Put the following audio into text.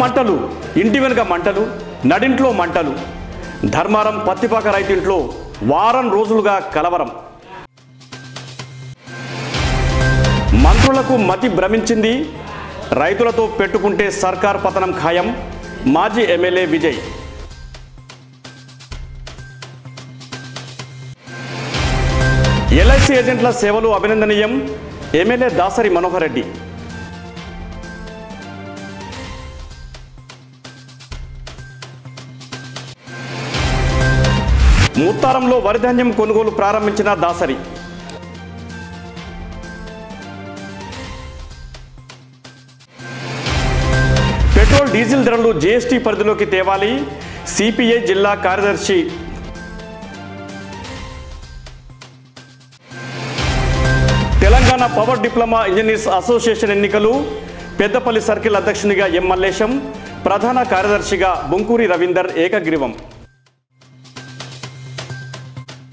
మంటలు ఇంటి వెనుక మంటలు నడింట్లో మంటలు ధర్మారం పత్తిపాక రైతింట్లో వారం రోజులుగా కలవరం మంత్రులకు మతి భ్రమించింది రైతులతో పెట్టుకుంటే సర్కార్ పతనం ఖాయం మాజీ ఎమ్మెల్యే విజయ్ ఎల్ఐసి ఏజెంట్ల సేవలు అభినందనీయం ఎమ్మెల్యే దాసరి మనోహర్ రెడ్డి ముత్తారంలో వరిధాన్యం కొనుగోలు ప్రారంభించిన దాసరి పెట్రోల్ డీజిల్ ధరలు జీఎస్టీ పరిధిలోకి తేవాలి సిపిఐ జిల్లా కార్యదర్శి Telangana power diploma engineers association ఎన్నికలు పెద్దపల్లి సర్కిల్ అధ్యక్షునిగా ఎం మల్లేశం ప్రధాన కార్యదర్శిగా బొంకూరి రవీందర్ ఏకగ్రీవం